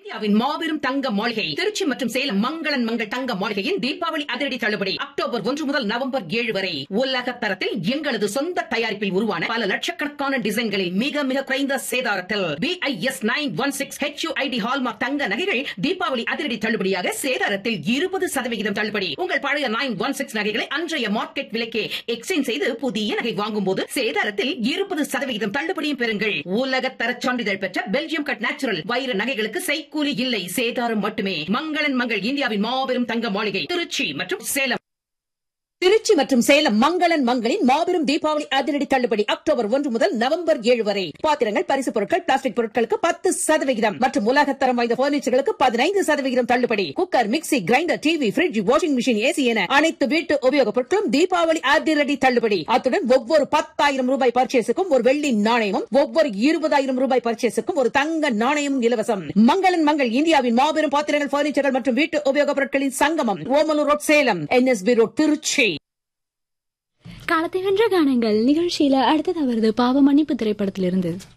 இந்தியாவின் மாபெரும் தங்க மாளிகை திருச்சி மற்றும் சேலம் மங்களன் மங்கள் தங்க மாளிகையின் தீபாவளி அதிரடி தள்ளுபடி அக்டோபர் ஒன்று முதல் நவம்பர் ஏழு வரை உலக தரத்தில் எங்களது சொந்த தயாரிப்பில் உருவான பல லட்சக்கணக்கான டிசைன்களில் மிக மிக குறைந்த சேதாரத்தில் BIS nine one six HUID hallmark தங்க நகைகள் தீபாவளி அதிரடி தள்ளுபடியாக சேதாரத்தில் இருபது சதவிகிதம் தள்ளுபடி உங்கள் பழைய நைன் ஒன் சிக்ஸ் நகைகளை அன்றைய மார்க்கெட் விலைக்கே எக்ஸ்சேஞ்ச் செய்து புதிய நகை வாங்கும் போது சேதாரத்தில் இருபது சதவிகிதம் தள்ளுபடியும் பெறுங்கள் உலக தர சான்றிதழ் பெற்ற பெல்ஜியம் கட் நேச்சுரல் வைர நகைகளுக்கு செய்கூலி இல்லை சேதாரம் மட்டுமே மங்களன் மங்கள் இந்தியாவின் மாபெரும் தங்க மாளிகை திருச்சி மற்றும் சேலம் திருச்சி மற்றும் சேலம் மங்களன் மங்களின் மாபெரும் தீபாவளி அதிரடி தள்ளுபடி அக்டோபர் ஒன்று முதல் நவம்பர் ஏழு வரை பாத்திரங்கள் பரிசு பொருட்கள் பிளாஸ்டிக் பொருட்களுக்கு பத்து சதவிகிதம் மற்றும் உலகத்தரம் வாய்ந்த பர்னிச்சர்களுக்கு பதினைந்து சதவிகிதம் தள்ளுபடி cooker mixie grinder TV fridge washing machine AC என அனைத்து வீட்டு உபயோகப் பொருட்களும் தீபாவளி அதிரடி தள்ளுபடி அத்துடன் ஒவ்வொரு பத்தாயிரம் ரூபாய் பர்ச்சேஸுக்கும் ஒரு வெள்ளி நாணயமும் ஒவ்வொரு இருபதாயிரம் ரூபாய் பர்ச்சேஸுக்கும் ஒரு தங்க நாணயமும் இலவசம் மங்களன் மங்கள் இந்தியாவின் மாபெரும் பாத்திரங்கள் பர்னிச்சர்கள் மற்றும் வீட்டு உபயோகப் பொருட்களின் சங்கமம் Omalur road Salem NSB road Tiruchi காலத்தை வென்ற கானங்கள் நிகழ்ச்சியில அடுத்தது அவரது பாவ மன்னிப்பு திரைப்படத்திலிருந்து